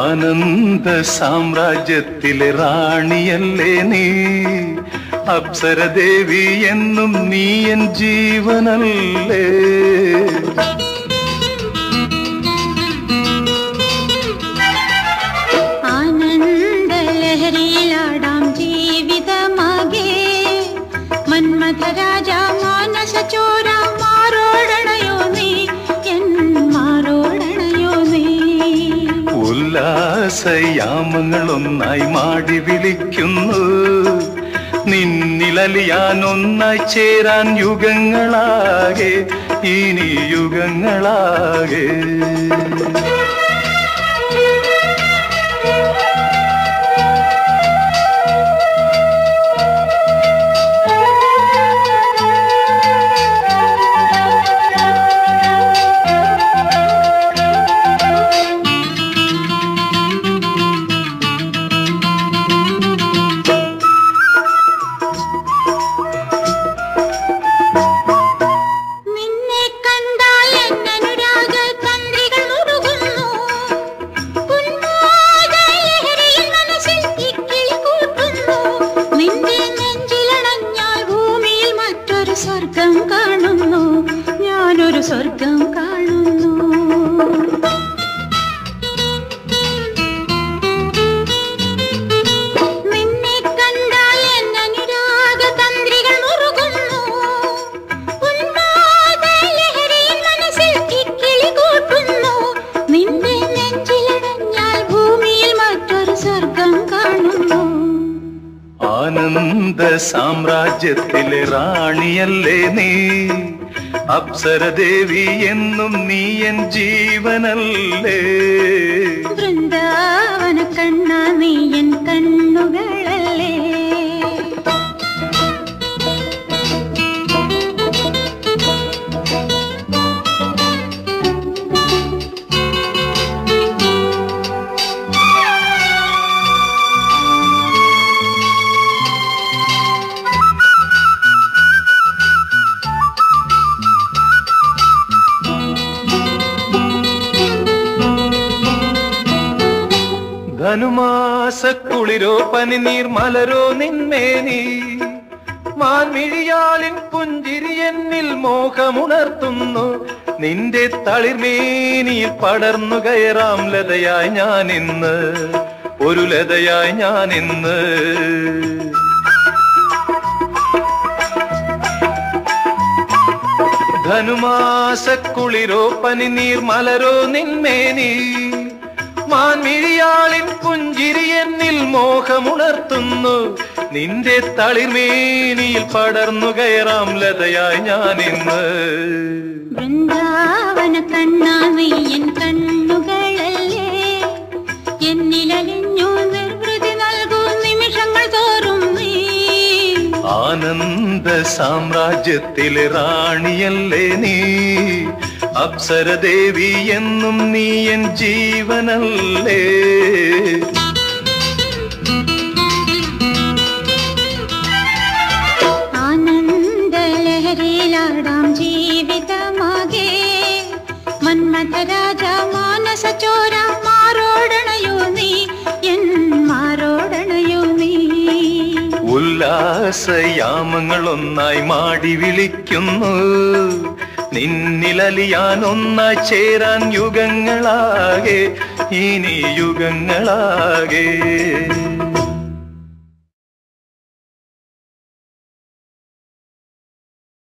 ആനന്ദ സാമ്രാജ്യത്തിലെ റാണിയല്ലേ നീ അപ്സരദേവി എന്നും നീ എൻ ജീവനല്ലേ ആനന്ദലഹരിയിലാടാം ജീവിതമാകെ മന്മഥരാജ മാനസ ചോര മാറോടണയോ നീ എൻ മാറോടണയോ നീ ഉല്ലാസയാമങ്ങളൊന്നായി മാടി വിളിക്കുന്നു നിന്നിലലിയാൻ ഒന്നായി ചേരാൻ യുഗങ്ങളാകെ ഇനി യുഗങ്ങളാകെ നിന്നെ കണ്ടാൽ എന്നനുരാഗ തന്ത്രികൾ മുറുകുന്നു ഉന്മാദലഹരിയിൽ മനസ്സിൽ ഇക്കിളി കൂട്ടുന്നു നിന്റെ നെഞ്ചിലണഞ്ഞാൽ ഭൂമിയിൽ മറ്റൊരു സ്വർഗം കാണുന്നു ഞാനൊരു സ്വർഗം കാണുന്നു നിന്നെ കണ്ടാൽ എന്നനുരാഗ തന്ത്രികൾ മുറുകുന്നു ഉന്മാദലഹരിയിൽ മനസ്സിൽ ഇക്കിളി കൂട്ടുന്നു നിന്റെ നെഞ്ചിലടഞ്ഞാൽ ഭൂമിയിൽ മറ്റൊരു സ്വർഗം കാണുന്നു ആനന്ദ സാമ്രാജ്യത്തിലെ റാണിയല്ലേ നീ അപ്സരദേവി എന്നും നീ എൻ ജീവനല്ലേ വൃന്ദാവന കണ്ണ നീ എൻ കണ്ണുകളല്ലേ ധനുമാസക്കുളിരോ പനിനീർ മലരോ നിന്മേനി മാൻമിഴിയാലിൻ പുഞ്ചിരി എന്നിൽ മോഹമുണർത്തുന്നു നിന്റെ തളിർമേനിയിൽ പടർന്നു കയറാം ലതയായി ഞാൻ ഇന്ന് ഒരു ലതയായി ഞാൻ ഇന്ന് ധനുമാസക്കുളിരോ പനിനീർ മലരോ നിന്മേനി മാൻമിഴിയാളിൻ പുഞ്ചിരി എന്നിൽ മോഹമുണർത്തുന്നു നിന്റെ തളിർമേനിയിൽ പടർന്നു കയറാം ലതയായി ഞാൻ ഇന്ന് വൃന്ദാവന കണ്ണ നീ എൻ കണ്ണുകളല്ലേ എന്നിലലിഞ്ഞു നിർവൃതി നൽകൂ നിമിഷങ്ങൾ തോറും നീ ആനന്ദ സാമ്രാജ്യത്തിലെ റാണിയല്ലേ നീ അപ്സരദേവി എന്നും നീ എൻ ജീവനല്ലേ ആനന്ദലഹരിയിലാടാം ജീവിതമാകെ മന്മഥരാജ മാനസ ചോര മാറോടണയോ നീ എൻ മാറോടണയോ നീ ഉല്ലാസയാമങ്ങളൊന്നായി മാടി വിളിക്കുന്നു നിന്നിലലിയാൻ ഒന്നായി ചേരാൻ യുഗങ്ങളാകെ ഇനി യുഗങ്ങളാകെ